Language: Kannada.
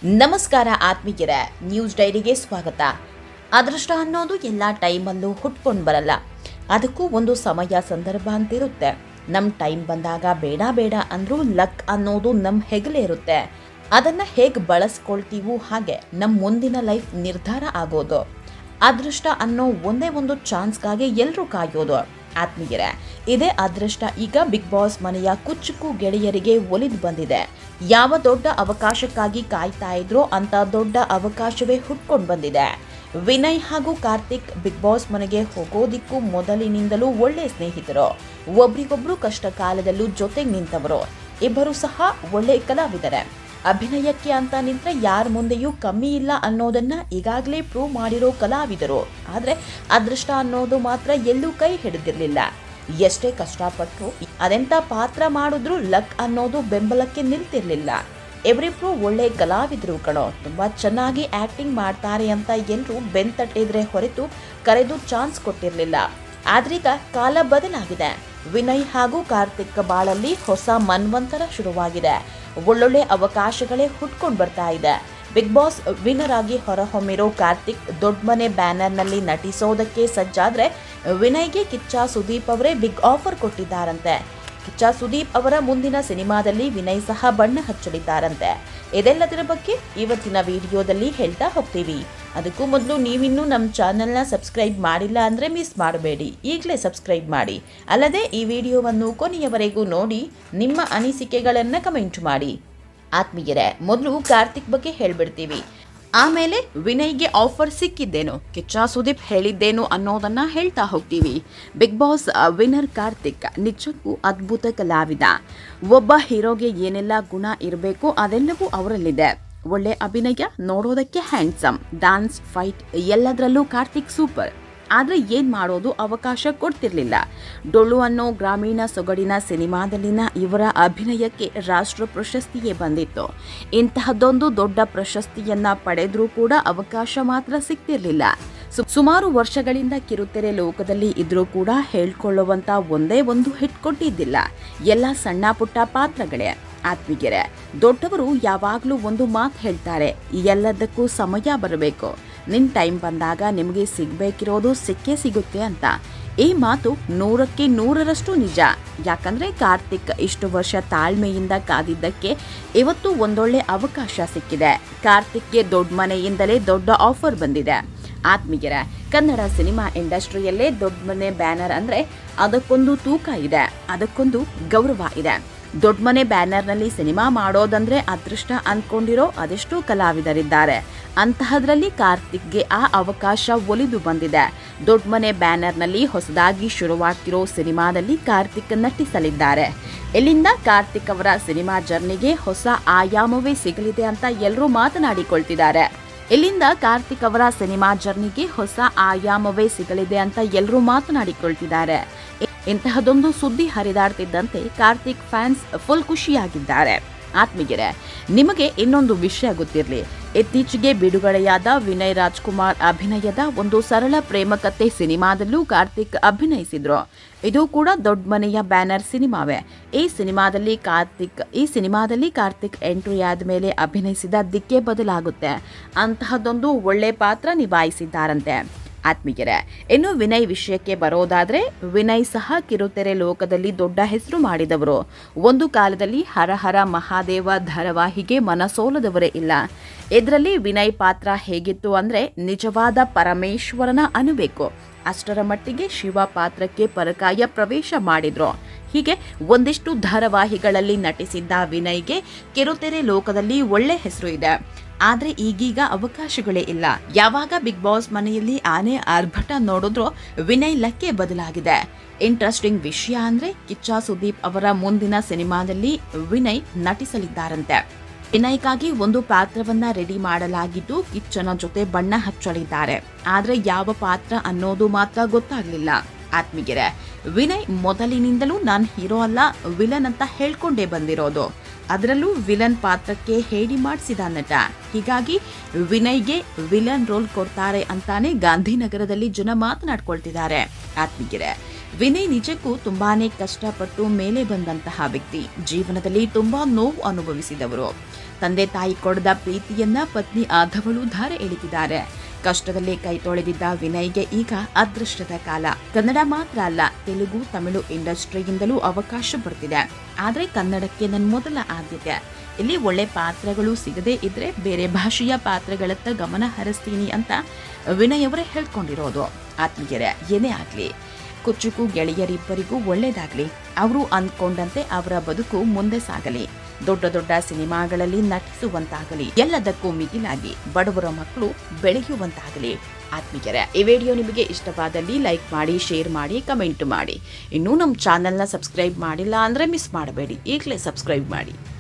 ನಮಸ್ಕಾರ ಆತ್ಮೀಯರೇ ನ್ಯೂಸ್ ಡೈರಿಗೆ ಸ್ವಾಗತ ಅದೃಷ್ಟ ಅನ್ನೋದು ಎಲ್ಲ ಟೈಮಲ್ಲೂ ಹುಟ್ಕೊಂಡು ಬರಲ್ಲ ಅದಕ್ಕೂ ಒಂದು ಸಮಯ ಸಂದರ್ಭ ಅಂತಿರುತ್ತೆ ನಮ್ಮ ಟೈಮ್ ಬಂದಾಗ ಬೇಡ ಬೇಡ ಅಂದ್ರೂ ಲಕ್ ಅನ್ನೋದು ನಮ್ಮ ಹೆಗಲೇ ಇರುತ್ತೆ ಅದನ್ನು ಹೇಗೆ ಬಳಸ್ಕೊಳ್ತೀವೋ ಹಾಗೆ ನಮ್ಮ ಮುಂದಿನ ಲೈಫ್ ನಿರ್ಧಾರ ಆಗೋದು ಅದೃಷ್ಟ ಅನ್ನೋ ಒಂದೇ ಒಂದು ಚಾನ್ಸ್ಗಾಗಿ ಎಲ್ಲರೂ ಕಾಯೋದು ಆತ್ಮೀಯರೇ ಇದೇ ಅದೃಷ್ಟ ಈಗ ಬಿಗ್ ಬಾಸ್ ಮನೆಯ ಕುಚ್ಚುಕು ಗೆಳೆಯರಿಗೆ ಒಲಿದು ಬಂದಿದೆ ಯಾವ ದೊಡ್ಡ ಅವಕಾಶಕ್ಕಾಗಿ ಕಾಯ್ತಾ ಇದ್ರೋ ಅಂತ ದೊಡ್ಡ ಅವಕಾಶವೇ ಹುಟ್ಕೊಂಡು ಬಂದಿದೆ ವಿನಯ್ ಹಾಗೂ ಕಾರ್ತಿಕ್ ಬಿಗ್ ಬಾಸ್ ಮನೆಗೆ ಹೋಗೋದಿಕ್ಕೂ ಮೊದಲಿನಿಂದಲೂ ಒಳ್ಳೆ ಸ್ನೇಹಿತರು ಒಬ್ರಿಗೊಬ್ರು ಕಷ್ಟ ಕಾಲದಲ್ಲೂ ಜೊತೆಗೆ ನಿಂತವರು ಇಬ್ಬರು ಸಹ ಒಳ್ಳೆ ಕಲಾವಿದರೆ ಅಭಿನಯಕ್ಕೆ ಅಂತ ನಿಂತ್ರೆ ಯಾರ ಮುಂದೆಯೂ ಕಮ್ಮಿ ಇಲ್ಲ ಅನ್ನೋದನ್ನ ಈಗಾಗಲೇ ಪ್ರೂವ್ ಮಾಡಿರೋ ಕಲಾವಿದರು ಆದರೆ ಅದೃಷ್ಟ ಅನ್ನೋದು ಮಾತ್ರ ಎಲ್ಲೂ ಕೈ ಹಿಡಿದಿರಲಿಲ್ಲ ಎಷ್ಟೇ ಕಷ್ಟಪಟ್ಟರು ಅದೆಂಥ ಪಾತ್ರ ಮಾಡಿದ್ರೂ ಲಕ್ ಅನ್ನೋದು ಬೆಂಬಲಕ್ಕೆ ನಿಲ್ತಿರ್ಲಿಲ್ಲ ಇವರಿಬ್ರು ಒಳ್ಳೆ ಕಲಾವಿದರು ಕಣೋ ತುಂಬಾ ಚೆನ್ನಾಗಿ ಆಕ್ಟಿಂಗ್ ಮಾಡ್ತಾರೆ ಅಂತ ಎಲ್ಲರೂ ಬೆಂತಟ್ಟಿದ್ರೆ ಹೊರತು ಕರೆದು ಚಾನ್ಸ್ ಕೊಟ್ಟಿರಲಿಲ್ಲ ಆದ್ರೀಗ ಕಾಲ ಬದಲಾಗಿದೆ ವಿನಯ್ ಹಾಗೂ ಕಾರ್ತಿಕ್ ಬಾಳಲ್ಲಿ ಹೊಸ ಮನ್ವಂತರ ಶುರುವಾಗಿದೆ ಒಳ್ಳೊಳ್ಳೆ ಅವಕಾಶಗಳೇ ಹುಟ್ಕೊಂಡು ಬರ್ತಾ ಇದೆ ಬಿಗ್ ಬಾಸ್ ವಿನ್ನರ್ ಆಗಿ ಹೊರಹೊಮ್ಮಿರೋ ಕಾರ್ತಿಕ್ ದೊಡ್ಡ ಮನೆ ಬ್ಯಾನರ್ನಲ್ಲಿ ನಟಿಸೋದಕ್ಕೆ ಸಜ್ಜಾದ್ರೆ ವಿನಯ್ಗೆ ಕಿಚ್ಚ ಸುದೀಪ್ ಅವರೇ ಬಿಗ್ ಆಫರ್ ಕೊಟ್ಟಿದ್ದಾರಂತೆ ಕಿಚ್ಚ ಸುದೀಪ್ ಅವರ ಮುಂದಿನ ಸಿನಿಮಾದಲ್ಲಿ ವಿನಯ್ ಸಹ ಬಣ್ಣ ಹಚ್ಚಲಿದ್ದಾರಂತೆ ಇದೆಲ್ಲದರ ಬಗ್ಗೆ ಇವತ್ತಿನ ವಿಡಿಯೋದಲ್ಲಿ ಹೇಳ್ತಾ ಹೋಗ್ತೀವಿ ಅದಕ್ಕೂ ಮೊದಲು ನೀವಿನ್ನೂ ನಮ್ಮ ಚಾನೆಲ್ನ ಸಬ್ಸ್ಕ್ರೈಬ್ ಮಾಡಿಲ್ಲ ಅಂದರೆ ಮಿಸ್ ಮಾಡಬೇಡಿ ಈಗಲೇ ಸಬ್ಸ್ಕ್ರೈಬ್ ಮಾಡಿ ಅಲ್ಲದೆ ಈ ವಿಡಿಯೋವನ್ನು ಕೊನೆಯವರೆಗೂ ನೋಡಿ ನಿಮ್ಮ ಅನಿಸಿಕೆಗಳನ್ನು ಕಮೆಂಟ್ ಮಾಡಿ ಆತ್ಮೀಯರೇ ಮೊದಲು ಕಾರ್ತಿಕ್ ಬಗ್ಗೆ ಹೇಳ್ಬಿಡ್ತೀವಿ ಆಮೇಲೆ ವಿನಯ್ಗೆ ಆಫರ್ ಸಿಕ್ಕಿದ್ದೇನು ಕಿಚ್ಚ ಸುದೀಪ್ ಹೇಳಿದ್ದೇನು ಅನ್ನೋದನ್ನ ಹೇಳ್ತಾ ಹೋಗ್ತೀವಿ ಬಿಗ್ ಬಾಸ್ ವಿನ್ನರ್ ಕಾರ್ತಿಕ್ ನಿಜಕ್ಕೂ ಅದ್ಭುತ ಕಲಾವಿದ ಒಬ್ಬ ಹೀರೋಗೆ ಏನೆಲ್ಲ ಗುಣ ಇರಬೇಕು ಅದೆಲ್ಲವೂ ಅವರಲ್ಲಿದೆ ಒಳ್ಳೆ ಅಭಿನಯ ನೋಡೋದಕ್ಕೆ ಹ್ಯಾಂಡ್ಸಮ್ ಡಾನ್ಸ್ ಫೈಟ್ ಎಲ್ಲದರಲ್ಲೂ ಕಾರ್ತಿಕ್ ಸೂಪರ್ ಆದರೆ ಏನು ಮಾಡೋದು ಅವಕಾಶ ಕೊಡ್ತಿರ್ಲಿಲ್ಲ ಡೊಳ್ಳು ಅನ್ನೋ ಗ್ರಾಮೀಣ ಸೊಗಡಿನ ಸಿನಿಮಾದಲ್ಲಿನ ಇವರ ಅಭಿನಯಕ್ಕೆ ರಾಷ್ಟ್ರ ಪ್ರಶಸ್ತಿಯೇ ಬಂದಿತ್ತು ಇಂತಹದ್ದೊಂದು ದೊಡ್ಡ ಪ್ರಶಸ್ತಿಯನ್ನ ಪಡೆದ್ರೂ ಕೂಡ ಅವಕಾಶ ಮಾತ್ರ ಸಿಗ್ತಿರ್ಲಿಲ್ಲ ಸು- ಸುಮಾರು ವರ್ಷಗಳಿಂದ ಕಿರುತೆರೆ ಲೋಕದಲ್ಲಿ ಇದ್ರೂ ಕೂಡ ಹೇಳ್ಕೊಳ್ಳುವಂತ ಒಂದೇ ಒಂದು ಹಿಟ್ ಕೊಟ್ಟಿದ್ದಿಲ್ಲ ಎಲ್ಲ ಸಣ್ಣ ಪುಟ್ಟ ಪಾತ್ರಗಳೇ ಆತ್ಮೀಯರೇ ದೊಡ್ಡವರು ಯಾವಾಗಲೂ ಒಂದು ಮಾತು ಹೇಳ್ತಾರೆ ಎಲ್ಲದಕ್ಕೂ ಸಮಯ ಬರಬೇಕು ನಿನ್ನ ಟೈಮ್ ಬಂದಾಗ ನಿಮಗೆ ಸಿಗಬೇಕಿರೋದು ಸಿಕ್ಕೇ ಸಿಗುತ್ತೆ ಅಂತ ಈ ಮಾತು ನೂರಕ್ಕೆ ನೂರರಷ್ಟು ನಿಜ ಯಾಕಂದ್ರೆ ಕಾರ್ತಿಕ್ ಇಷ್ಟು ವರ್ಷ ತಾಳ್ಮೆಯಿಂದ ಕಾದಿದ್ದಕ್ಕೆ ಇವತ್ತು ಒಂದೊಳ್ಳೆ ಅವಕಾಶ ಸಿಕ್ಕಿದೆ ಕಾರ್ತಿಕ್ಗೆ ದೊಡ್ಡ ಮನೆಯಿಂದಲೇ ದೊಡ್ಡ ಆಫರ್ ಬಂದಿದೆ ಆತ್ಮೀಯರ ಕನ್ನಡ ಸಿನಿಮಾ ಇಂಡಸ್ಟ್ರಿಯಲ್ಲೇ ದೊಡ್ಡ ಮನೆ ಬ್ಯಾನರ್ ಅಂದ್ರೆ ಅದಕ್ಕೊಂದು ತೂಕ ಇದೆ ಅದಕ್ಕೊಂದು ಗೌರವ ಇದೆ ದೊಡ್ಡ ಮನೆ ಬ್ಯಾನರ್ನಲ್ಲಿ ಸಿನಿಮಾ ಮಾಡೋದಂದ್ರೆ ಅದೃಷ್ಟ ಅಂದ್ಕೊಂಡಿರೋ ಅದೆಷ್ಟೋ ಕಲಾವಿದರಿದ್ದಾರೆ ಅಂತಹದ್ರಲ್ಲಿ ಕಾರ್ತಿಕ್ಗೆ ಆ ಅವಕಾಶ ಒಲಿದು ಬಂದಿದೆ ದೊಡ್ಡ ಮನೆ ಬ್ಯಾನರ್ನಲ್ಲಿ ಹೊಸದಾಗಿ ಶುರುವಾಗ್ತಿರೋ ಸಿನಿಮಾದಲ್ಲಿ ಕಾರ್ತಿಕ್ ನಟಿಸಲಿದ್ದಾರೆ ಇಲ್ಲಿಂದ ಕಾರ್ತಿಕ್ ಅವರ ಸಿನಿಮಾ ಜರ್ನಿಗೆ ಹೊಸ ಆಯಾಮವೇ ಸಿಗಲಿದೆ ಅಂತ ಎಲ್ಲರೂ ಮಾತನಾಡಿಕೊಳ್ತಿದ್ದಾರೆ ಇಲ್ಲಿಂದ ಕಾರ್ತಿಕ್ ಅವರ ಸಿನಿಮಾ ಜರ್ನಿಗೆ ಹೊಸ ಆಯಾಮವೇ ಸಿಗಲಿದೆ ಅಂತ ಎಲ್ಲರೂ ಮಾತನಾಡಿಕೊಳ್ತಿದ್ದಾರೆ ಇ- ಇಂತಹದೊಂದು ಸುದ್ದಿ ಹರಿದಾಡ್ತಿದ್ದಂತೆ ಕಾರ್ತಿಕ್ ಫ್ಯಾನ್ಸ್ ಫುಲ್ ಖುಷಿಯಾಗಿದ್ದಾರೆ ಆತ್ಮೀಯರೇ ನಿಮಗೆ ಇನ್ನೊಂದು ವಿಷಯ ಗೊತ್ತಿರಲಿ ಇತ್ತೀಚೆಗೆ ಬಿಡುಗಡೆಯಾದ ವಿನಯ್ ರಾಜ್ಕುಮಾರ್ ಅಭಿನಯದ ಒಂದು ಸರಳ ಪ್ರೇಮ ಕಥೆ ಸಿನಿಮಾದಲ್ಲೂ ಕಾರ್ತಿಕ್ ಅಭಿನಯಿಸಿದ್ರು ಇದು ಕೂಡ ದೊಡ್ಡ ಮನೆಯ ಬ್ಯಾನರ್ ಸಿನಿಮಾವೇ ಈ ಸಿನಿಮಾದಲ್ಲಿ ಕಾರ್ತಿಕ್ ಈ ಸಿನಿಮಾದಲ್ಲಿ ಕಾರ್ತಿಕ್ ಎಂಟ್ರಿ ಆದಮೇಲೆ ಅಭಿನಯಿಸಿದ ದಿಕ್ಕೇ ಬದಲಾಗುತ್ತೆ ಅಂತಹದ್ದೊಂದು ಒಳ್ಳೆ ಪಾತ್ರ ನಿಭಾಯಿಸಿದ್ದಾರಂತೆ ಆತ್ಮೀಯರೇ ಇನ್ನು ವಿನಯ್ ವಿಷಯಕ್ಕೆ ಬರೋದಾದ್ರೆ ವಿನಯ್ ಸಹ ಕಿರುತೆರೆ ಲೋಕದಲ್ಲಿ ದೊಡ್ಡ ಹೆಸರು ಮಾಡಿದವರು ಒಂದು ಕಾಲದಲ್ಲಿ ಹರ ಹರ ಮಹಾದೇವ ಧಾರಾವಾಹಿಗೆ ಮನಸೋಲದವರೇ ಇಲ್ಲ ಇದರಲ್ಲಿ ವಿನಯ್ ಪಾತ್ರ ಹೇಗಿತ್ತು ಅಂದ್ರೆ ನಿಜವಾದ ಪರಮೇಶ್ವರನ ಅನುಬೇಕು ಅಷ್ಟರ ಮಟ್ಟಿಗೆ ಶಿವ ಪಾತ್ರಕ್ಕೆ ಪರಕಾಯ ಪ್ರವೇಶ ಮಾಡಿದ್ರು ಹೀಗೆ ಒಂದಿಷ್ಟು ಧಾರಾವಾಹಿಗಳಲ್ಲಿ ನಟಿಸಿದ್ದ ವಿನಯ್ಗೆ ಕಿರುತೆರೆ ಲೋಕದಲ್ಲಿ ಒಳ್ಳೆ ಹೆಸರು ಇದೆ ಆದ್ರೆ ಈಗೀಗ ಅವಕಾಶಗಳೇ ಇಲ್ಲ ಯಾವಾಗ ಬಿಗ್ ಬಾಸ್ ಮನೆಯಲ್ಲಿ ಆನೆ ಆರ್ಭಟ ನೋಡಿದ್ರೋ ವಿನಯ್ ಲಕ್ಕೆ ಬದಲಾಗಿದೆ ಇಂಟ್ರೆಸ್ಟಿಂಗ್ ವಿಷಯ ಅಂದ್ರೆ ಕಿಚ್ಚ ಸುದೀಪ್ ಅವರ ಮುಂದಿನ ಸಿನಿಮಾದಲ್ಲಿ ವಿನಯ್ ನಟಿಸಲಿದ್ದಾರಂತೆ ವಿನಯ್ಗಾಗಿ ಒಂದು ಪಾತ್ರವನ್ನ ರೆಡಿ ಮಾಡಲಾಗಿದ್ದು ಕಿಚ್ಚನ ಜೊತೆ ಬಣ್ಣ ಹಚ್ಚಲಿದ್ದಾರೆ ಆದ್ರೆ ಯಾವ ಪಾತ್ರ ಅನ್ನೋದು ಮಾತ್ರ ಗೊತ್ತಾಗ್ಲಿಲ್ಲ ಆತ್ಮೀಯರೇ ವಿನಯ್ ಮೊದಲಿನಿಂದಲೂ ನಾನು ಹೀರೋ ಅಲ್ಲ ವಿಲನ್ ಅಂತ ಹೇಳ್ಕೊಂಡೇ ಬಂದಿರೋದು ಅದರಲ್ಲೂ ವಿಲನ್ ಪಾತ್ರಕ್ಕೆ ಹೇಳಿ ಮಾಡಿಸಿದ ನಟ ಹೀಗಾಗಿ ವಿನಯ್ಗೆ ವಿಲನ್ ರೋಲ್ ಕೊಡ್ತಾರೆ ಅಂತಾನೆ ಗಾಂಧಿನಗರದಲ್ಲಿ ಜನ ಮಾತನಾಡ್ಕೊಳ್ತಿದ್ದಾರೆ ಆತ್ಮೀಯರೇ ವಿನಯ್ ನಿಜಕ್ಕೂ ತುಂಬಾನೇ ಕಷ್ಟಪಟ್ಟು ಮೇಲೆ ಬಂದಂತಹ ವ್ಯಕ್ತಿ ಜೀವನದಲ್ಲಿ ತುಂಬಾ ನೋವು ಅನುಭವಿಸಿದವರು ತಂದೆ ತಾಯಿ ಕೊಡದ ಪ್ರೀತಿಯನ್ನ ಪತ್ನಿ ಆದವಳು ಧಾರೆ ಎಳಿತಿದ್ದಾರೆ ಕಷ್ಟದಲ್ಲಿ ಕೈ ತೊಳೆದಿದ್ದ ವಿನಯ್ಗೆ ಈಗ ಅದೃಷ್ಟದ ಕಾಲ ಕನ್ನಡ ಮಾತ್ರ ಅಲ್ಲ ತೆಲುಗು ತಮಿಳು ಇಂಡಸ್ಟ್ರಿಯಿಂದಲೂ ಅವಕಾಶ ಬರ್ತಿದೆ ಆದ್ರೆ ಕನ್ನಡಕ್ಕೆ ನನ್ನ ಮೊದಲ ಆದ್ಯತೆ ಇಲ್ಲಿ ಒಳ್ಳೆ ಪಾತ್ರಗಳು ಸಿಗದೇ ಇದ್ರೆ ಬೇರೆ ಭಾಷೆಯ ಪಾತ್ರಗಳತ್ತ ಗಮನ ಹರಿಸ್ತೀನಿ ಅಂತ ವಿನಯ್ ಅವರೇ ಹೇಳ್ಕೊಂಡಿರೋದು ಆತ್ಮೀಯರೇ ಏನೇ ಆಗ್ಲಿ ಕುಚ್ಚುಕು ಗೆಳೆಯರಿಬ್ಬರಿಗೂ ಒಳ್ಳೇದಾಗ್ಲಿ ಅವರು ಅಂದ್ಕೊಂಡಂತೆ ಅವರ ಬದುಕು ಮುಂದೆ ಸಾಗಲಿ ದೊಡ್ಡ ದೊಡ್ಡ ಸಿನಿಮಾಗಳಲ್ಲಿ ನಟಿಸುವಂತಾಗಲಿ ಎಲ್ಲದಕ್ಕೂ ಮಿಗಿಲಾಗಿ ಬಡವರ ಮಕ್ಕಳು ಬೆಳೆಯುವಂತಾಗಲಿ ಆತ್ಮೀಯರೇ ಈ ವಿಡಿಯೋ ನಿಮಗೆ ಇಷ್ಟವಾದಲ್ಲಿ ಲೈಕ್ ಮಾಡಿ ಶೇರ್ ಮಾಡಿ ಕಮೆಂಟ್ ಮಾಡಿ ಇನ್ನೂ ನಮ್ಮ ಚಾನಲ್ನ ಸಬ್ಸ್ಕ್ರೈಬ್ ಮಾಡಿಲ್ಲ ಅಂದರೆ ಮಿಸ್ ಮಾಡಬೇಡಿ ಈಗಲೇ ಸಬ್ಸ್ಕ್ರೈಬ್ ಮಾಡಿ